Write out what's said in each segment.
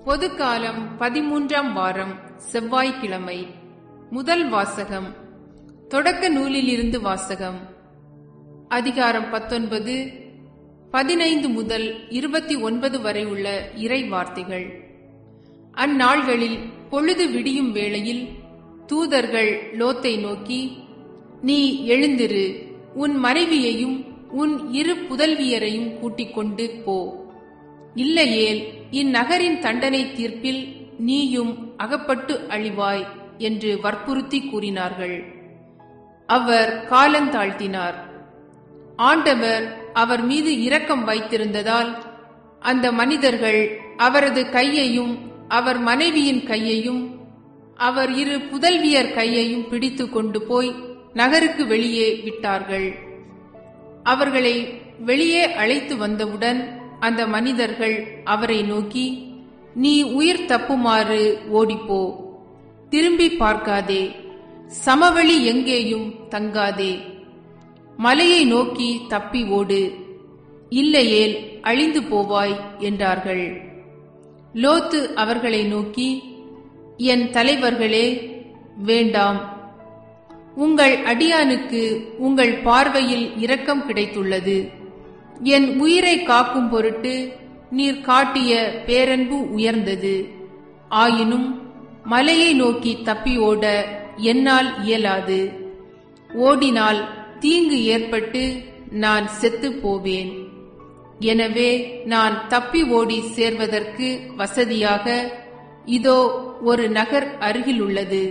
பொதுக்காலம் பதிமூன்றாம் வாரம் செவ்வாய்க்கிழமை முதல் வாசகம் தொடக்க நூலிலிருந்து வாசகம் அதிகாரம் பத்தொன்பது பதினைந்து முதல் இருபத்தி ஒன்பது வரை உள்ள இறை வார்த்தைகள் அந்நாள்களில் பொழுது விடியும் வேளையில் தூதர்கள் லோத்தை நோக்கி நீ எழுந்திரு உன் மனைவியையும் உன் இரு புதல்வியரையும் கூட்டிக் கொண்டு போ இல்லையேல் இந்நகரின் தண்டனை தீர்ப்பில் நீயும் அகப்பட்டு அழிவாய் என்று வற்புறுத்தி கூறினார்கள் அவர் காலந்தாழ்த்தினார் ஆண்டவர் அவர் மீது இரக்கம் வைத்திருந்ததால் அந்த மனிதர்கள் அவரது கையையும் அவர் மனைவியின் கையையும் அவர் இரு புதல்வியர் கையையும் பிடித்து கொண்டு போய் நகருக்கு வெளியே விட்டார்கள் அவர்களை வெளியே அழைத்து வந்தவுடன் அந்த மனிதர்கள் அவரை நோக்கி நீ உயிர் தப்புமாறு ஓடிப்போ திரும்பி பார்க்காதே சமவெளி எங்கேயும் தங்காதே மலையை நோக்கி தப்பி ஓடு இல்லையேல் அழிந்து போவாய் என்றார்கள் லோத்து அவர்களை நோக்கி என் தலைவர்களே வேண்டாம் உங்கள் அடியானுக்கு உங்கள் பார்வையில் இரக்கம் கிடைத்துள்ளது என் உயிரை காக்கும் பொருட்டு நீர் காட்டிய பேரன்பு உயர்ந்தது ஆயினும் மலையை நோக்கி தப்பி ஓட என்னால் இயலாது ஓடினால் தீங்கு ஏற்பட்டு நான் செத்து போவேன் எனவே நான் தப்பி ஓடி சேர்வதற்கு வசதியாக இதோ ஒரு நகர் அருகில் உள்ளது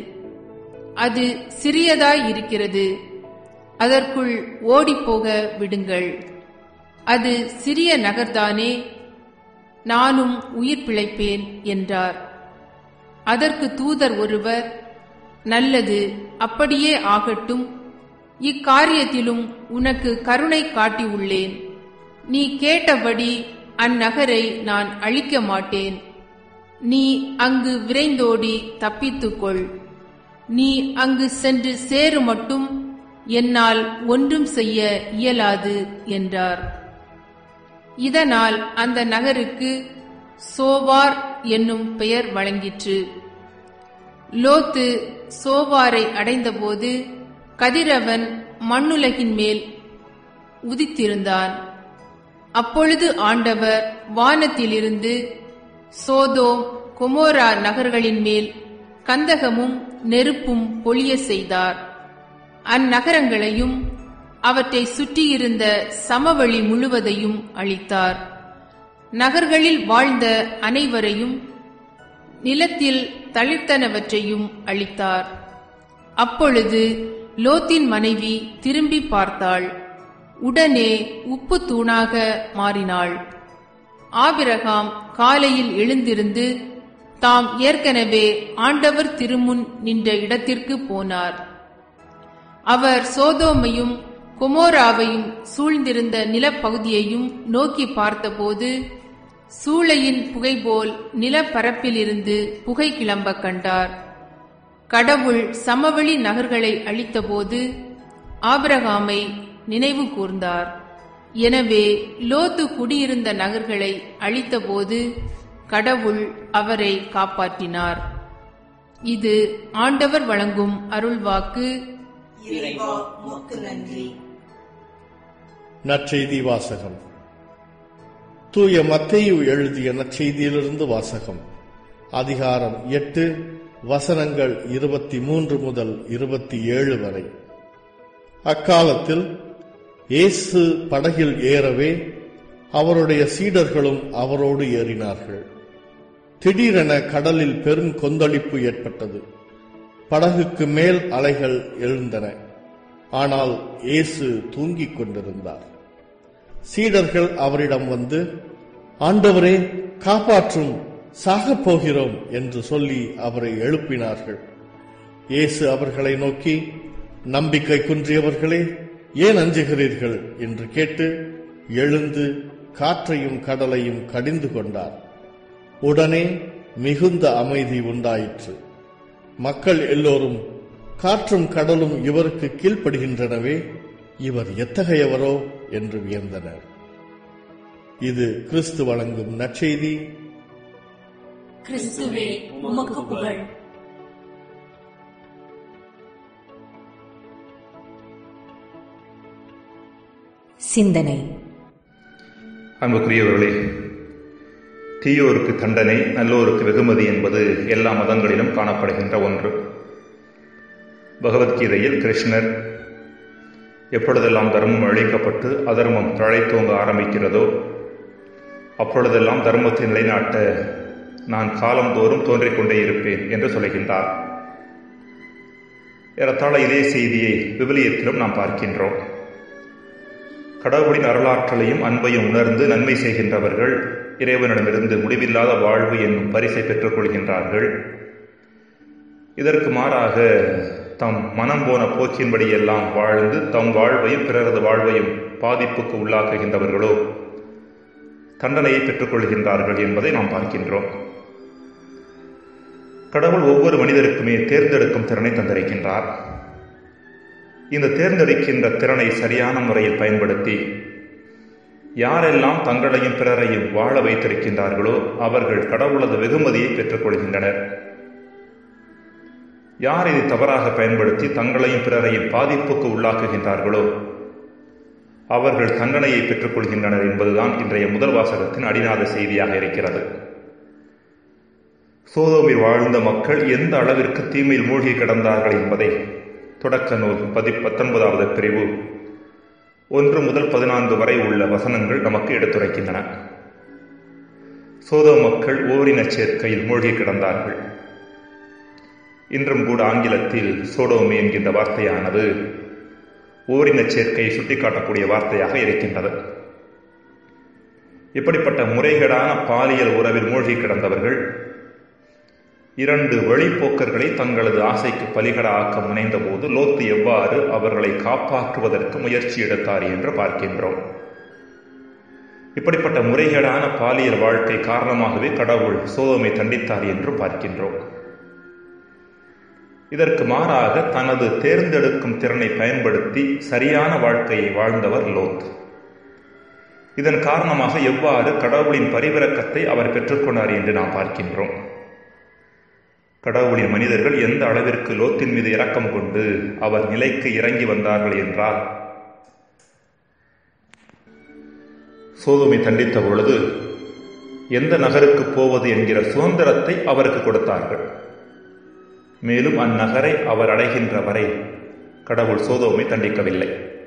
அது சிறியதாய் இருக்கிறது அதற்குள் ஓடிப்போக விடுங்கள் அது சிறிய நகர்தானே நானும் உயிர் பிழைப்பேன் என்றார் அதற்கு தூதர் ஒருவர் நல்லது அப்படியே ஆகட்டும் இக்காரியத்திலும் உனக்கு கருணை காட்டியுள்ளேன் நீ கேட்டபடி அந்நகரை நான் அழிக்க மாட்டேன் நீ அங்கு விரைந்தோடி தப்பித்துக்கொள் நீ அங்கு சென்று சேரு மட்டும் என்னால் ஒன்றும் செய்ய இயலாது என்றார் இதனால் அந்த நகருக்கு சோவார் என்னும் பெயர் வழங்கிற்று லோத்து சோவாரை அடைந்தபோது கதிரவன் மண்ணுலகின் மேல் உதித்திருந்தான் அப்பொழுது ஆண்டவர் வானத்திலிருந்து சோதோம் கொமோரா நகர்களின் மேல் கந்தகமும் நெருப்பும் பொழிய செய்தார் அந்நகரங்களையும் அவற்றை சுற்றியிருந்த சமவெளி முழுவதையும் அளித்தார் நகர்களில் வாழ்ந்த அனைவரையும் நிலத்தில் தளிர்த்தனவற்றையும் அளித்தார் அப்பொழுது லோத்தின் மனைவி திரும்பி பார்த்தாள் உடனே உப்பு தூணாக மாறினாள் ஆபிரகாம் காலையில் எழுந்திருந்து தாம் ஏற்கனவே ஆண்டவர் திருமுன் நின்ற இடத்திற்கு போனார் அவர் சோதோமையும் குமோராவையும் சூழ்ந்திருந்த நிலப்பகுதியையும் நோக்கி பார்த்தபோது சூளையின் புகைபோல் நிலப்பரப்பிலிருந்து புகை கிளம்ப கண்டார் கடவுள் சமவெளி நகர்களை அழித்தபோது ஆபிரகாமை நினைவு கூர்ந்தார் எனவே லோத்து குடியிருந்த நகர்களை அழித்தபோது கடவுள் அவரை காப்பாற்றினார் இது ஆண்டவர் வழங்கும் அருள்வாக்கு இறைவா உமக்கு நன்றி நற்செய்தி வாசகம் தூய மத்தேயு எழுதிய நற்செய்தியிலிருந்து வாசகம் அதிகாரம் எட்டு வசனங்கள் இருபத்தி மூன்று முதல் இருபத்தி ஏழு வரை அக்காலத்தில் இயேசு படகில் ஏறவே அவருடைய சீடர்களும் அவரோடு ஏறினார்கள் திடீரென கடலில் பெரும் கொந்தளிப்பு ஏற்பட்டது படகுக்கு மேல் அலைகள் எழுந்தன ஆனால் இயேசு தூங்கிக் கொண்டிருந்தார் சீடர்கள் அவரிடம் வந்து ஆண்டவரே காப்பாற்றும் சாகப் போகிறோம் என்று சொல்லி அவரை எழுப்பினார்கள் இயேசு அவர்களை நோக்கி நம்பிக்கை குன்றியவர்களே ஏன் அஞ்சுகிறீர்கள் என்று கேட்டு எழுந்து காற்றையும் கடலையும் கடிந்து கொண்டார் உடனே மிகுந்த அமைதி உண்டாயிற்று மக்கள் எல்லோரும் காற்றும் கடலும் இவருக்கு கீழ்ப்படுகின்றனவே இவர் எத்தகையவரோ என்று வியந்தனர் இது கிறிஸ்து வழங்கும் நற்செய்தி கிறிஸ்துவே உமக்கு புகழ் சிந்தனை அன்புக்குரியவர்களே தீயோருக்கு தண்டனை நல்லோருக்கு வெகுமதி என்பது எல்லா மதங்களிலும் காணப்படுகின்ற ஒன்று பகவத்கீதையில் கிருஷ்ணர் எப்பொழுதெல்லாம் தர்மம் அழிக்கப்பட்டு அதர்மம் தழைத்தோங்க ஆரம்பிக்கிறதோ அப்பொழுதெல்லாம் தர்மத்தை நிலைநாட்ட நான் காலந்தோறும் தோன்றிக் கொண்டே இருப்பேன் என்று சொல்கின்றார் ஏறத்தாழ இதே செய்தியை விவிலியத்திலும் நாம் பார்க்கின்றோம் கடவுளின் அருளாற்றலையும் அன்பையும் உணர்ந்து நன்மை செய்கின்றவர்கள் இறைவனிடமிருந்து முடிவில்லாத வாழ்வு என்னும் பரிசை பெற்றுக் கொள்கின்றார்கள் இதற்கு மாறாக தம் மனம் போன போக்கின்படியெல்லாம் வாழ்ந்து தம் வாழ்வையும் பிறரது வாழ்வையும் பாதிப்புக்கு உள்ளாக்குகின்றவர்களோ தண்டனையை பெற்றுக்கொள்கின்றார்கள் என்பதை நாம் பார்க்கின்றோம் கடவுள் ஒவ்வொரு மனிதருக்குமே தேர்ந்தெடுக்கும் திறனை தந்திருக்கின்றார் இந்த தேர்ந்தெடுக்கின்ற திறனை சரியான முறையில் பயன்படுத்தி யாரெல்லாம் தங்களையும் பிறரையும் வாழ வைத்திருக்கின்றார்களோ அவர்கள் கடவுளது வெகுமதியை பெற்றுக்கொள்கின்றனர் யார் இதை தவறாக பயன்படுத்தி தங்களையும் பிறரையும் பாதிப்புக்கு உள்ளாக்குகின்றார்களோ அவர்கள் தண்டனையை பெற்றுக்கொள்கின்றனர் என்பதுதான் இன்றைய முதல் வாசகத்தின் அடிநாத செய்தியாக இருக்கிறது சோதோமில் வாழ்ந்த மக்கள் எந்த அளவிற்கு தீமையில் மூழ்கி கிடந்தார்கள் என்பதை தொடக்க நூல் பதி பத்தொன்பதாவது பிரிவு ஒன்று முதல் பதினான்கு வரை உள்ள வசனங்கள் நமக்கு எடுத்துரைக்கின்றன சோதோ மக்கள் ஓரின சேர்க்கையில் மூழ்கி கிடந்தார்கள் இன்றும் கூட ஆங்கிலத்தில் சோடோமி என்கின்ற வார்த்தையானது ஓரின சேர்க்கையை சுட்டிக்காட்டக்கூடிய வார்த்தையாக இருக்கின்றது இப்படிப்பட்ட முறைகேடான பாலியல் உறவில் மூழ்கி கிடந்தவர்கள் இரண்டு வழிப்போக்கர்களை தங்களது ஆசைக்கு பலிகட ஆக்க முனைந்த போது லோத்து எவ்வாறு அவர்களை காப்பாற்றுவதற்கு முயற்சி எடுத்தார் என்று பார்க்கின்றோம் இப்படிப்பட்ட முறைகேடான பாலியல் வாழ்க்கை காரணமாகவே கடவுள் சோதமை தண்டித்தார் என்று பார்க்கின்றோம் இதற்கு மாறாக தனது தேர்ந்தெடுக்கும் திறனை பயன்படுத்தி சரியான வாழ்க்கையை வாழ்ந்தவர் லோத் இதன் காரணமாக எவ்வாறு கடவுளின் பரிவிறக்கத்தை அவர் பெற்றுக்கொண்டார் என்று நாம் பார்க்கின்றோம் கடவுளின் மனிதர்கள் எந்த அளவிற்கு லோத்தின் மீது இரக்கம் கொண்டு அவர் நிலைக்கு இறங்கி வந்தார்கள் என்றால் சோதோமை தண்டித்த பொழுது எந்த நகருக்கு போவது என்கிற சுதந்திரத்தை அவருக்கு கொடுத்தார்கள் மேலும் அந்நகரை அவர் அடைகின்ற வரை கடவுள் சோதோமை தண்டிக்கவில்லை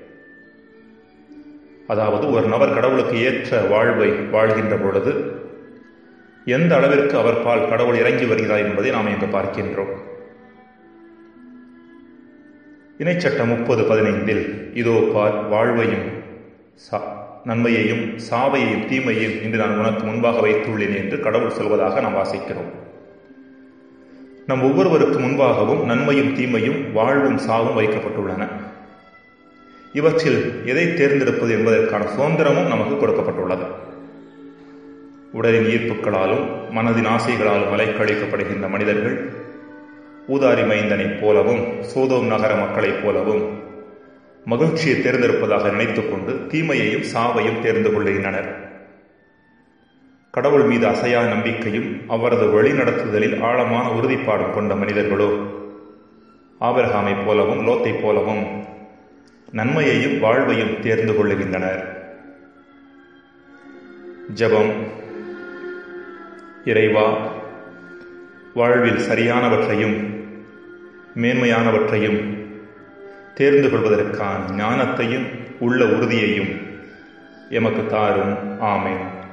அதாவது ஒரு நபர் கடவுளுக்கு ஏற்ற வாழ்வை வாழ்கின்ற பொழுது எந்த அளவிற்கு அவர் பால் கடவுள் இறங்கி வருகிறார் என்பதை நாம் இங்கு பார்க்கின்றோம் இணைச்சட்டம் முப்பது பதினைந்தில் இதோ பார் வாழ்வையும் நன்மையையும் சாவையையும் தீமையையும் இன்று நான் உனக்கு முன்பாக வைத்துள்ளேன் என்று கடவுள் சொல்வதாக நாம் வாசிக்கிறோம் நம் ஒவ்வொருவருக்கு முன்பாகவும் நன்மையும் தீமையும் வாழ்வும் சாவும் வைக்கப்பட்டுள்ளன இவற்றில் எதை தேர்ந்தெடுப்பது என்பதற்கான சுதந்திரமும் நமக்கு கொடுக்கப்பட்டுள்ளது உடலின் ஈர்ப்புகளாலும் மனதின் ஆசைகளாலும் அலைக்கழிக்கப்படுகின்ற மனிதர்கள் ஊதாரி மைந்தனைப் போலவும் சோதோம் நகர மக்களைப் போலவும் மகிழ்ச்சியை தேர்ந்தெடுப்பதாக நினைத்துக் கொண்டு தீமையையும் சாவையும் தேர்ந்து கொள்ளுகின்றனர் கடவுள் மீது அசையா நம்பிக்கையும் அவரது வழிநடத்துதலில் ஆழமான உறுதிப்பாடும் கொண்ட மனிதர்களோ ஆபரகாமைப் போலவும் லோத்தைப் போலவும் நன்மையையும் வாழ்வையும் தேர்ந்து கொள்ளுகின்றனர் ஜபம் இறைவா வாழ்வில் சரியானவற்றையும் மேன்மையானவற்றையும் தேர்ந்து கொள்வதற்கான ஞானத்தையும் உள்ள உறுதியையும் எமக்கு தாரும் ஆமேன்